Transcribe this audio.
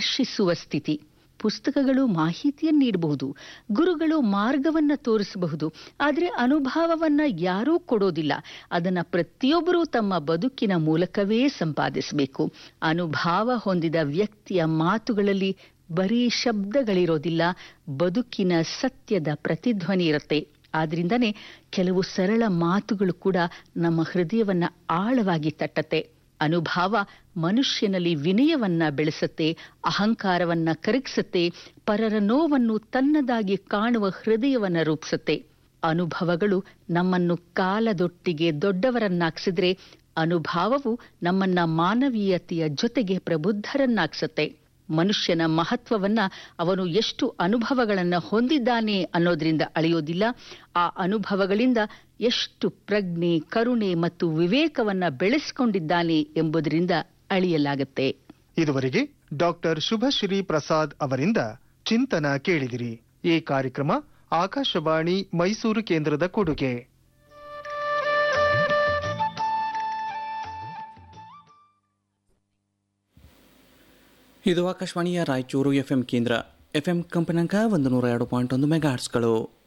ಸ್ಪರ್ಶಿಸುವ ಸ್ಥಿತಿ ಪುಸ್ತಕಗಳು ಮಾಹಿತಿಯನ್ನು ನೀಡಬಹುದು ಗುರುಗಳು ಮಾರ್ಗವನ್ನ ತೋರಿಸಬಹುದು ಆದರೆ ಅನುಭವವನ್ನ ಯಾರೂ ಕೊಡೋದಿಲ್ಲ ಅದನ್ನ ಪ್ರತಿಯೊಬ್ಬರೂ ತಮ್ಮ ಬದುಕಿನ ಮೂಲಕವೇ ಸಂಪಾದಿಸಬೇಕು ಅನುಭವ ಹೊಂದಿದ ವ್ಯಕ್ತಿಯ ಮಾತುಗಳಲ್ಲಿ ಬರೀ ಶಬ್ದಗಳಿರೋದಿಲ್ಲ ಬದುಕಿನ ಸತ್ಯದ ಪ್ರತಿಧ್ವನಿ ಇರುತ್ತೆ ಆದ್ರಿಂದನೇ ಕೆಲವು ಸರಳ ಮಾತುಗಳು ಕೂಡ ನಮ್ಮ ಹೃದಯವನ್ನ ಆಳವಾಗಿ ತಟ್ಟತ್ತೆ ಅನುಭವ ಮನುಷ್ಯನಲ್ಲಿ ವಿನಯವನ್ನ ಬೆಳೆಸುತ್ತೆ ಅಹಂಕಾರವನ್ನ ಕರಗಿಸುತ್ತೆ ಪರರ ನೋವನ್ನು ತನ್ನದಾಗಿ ಕಾಣುವ ಹೃದಯವನ್ನ ರೂಪಿಸುತ್ತೆ ಅನುಭವಗಳು ನಮ್ಮನ್ನು ಕಾಲದೊಟ್ಟಿಗೆ ದೊಡ್ಡವರನ್ನಾಗಿಸಿದ್ರೆ ಅನುಭವವು ನಮ್ಮನ್ನ ಮಾನವೀಯತೆಯ ಜೊತೆಗೆ ಪ್ರಬುದ್ಧರನ್ನಾಗಿಸುತ್ತೆ ಮನುಷ್ಯನ ಮಹತ್ವವನ್ನ ಅವನು ಎಷ್ಟು ಅನುಭವಗಳನ್ನ ಹೊಂದಿದ್ದಾನೆ ಅನ್ನೋದ್ರಿಂದ ಅಳೆಯೋದಿಲ್ಲ ಆ ಅನುಭವಗಳಿಂದ ಎಷ್ಟು ಪ್ರಜ್ಞೆ ಕರುಣೆ ಮತ್ತು ವಿವೇಕವನ್ನ ಬೆಳೆಸಿಕೊಂಡಿದ್ದಾನೆ ಎಂಬುದರಿಂದ ಅಳಿಯಲಾಗುತ್ತೆ ಇದುವರೆಗೆ ಡಾಕ್ಟರ್ ಶುಭಶ್ರೀ ಪ್ರಸಾದ್ ಅವರಿಂದ ಚಿಂತನ ಕೇಳಿದಿರಿ ಈ ಕಾರ್ಯಕ್ರಮ ಆಕಾಶವಾಣಿ ಮೈಸೂರು ಕೇಂದ್ರದ ಕೊಡುಗೆ ಇದು ಆಕಾಶವಾಣಿಯ ರಾಯಚೂರು ಎಫ್ಎಂ ಕೇಂದ್ರ ಎಫ್ಎಂ ಕಂಪನಾಂಕ ಒಂದು ನೂರ ಎರಡು ಪಾಯಿಂಟ್ ಒಂದು ಮೆಗಾ ಹರ್ಟ್ಸ್ಗಳು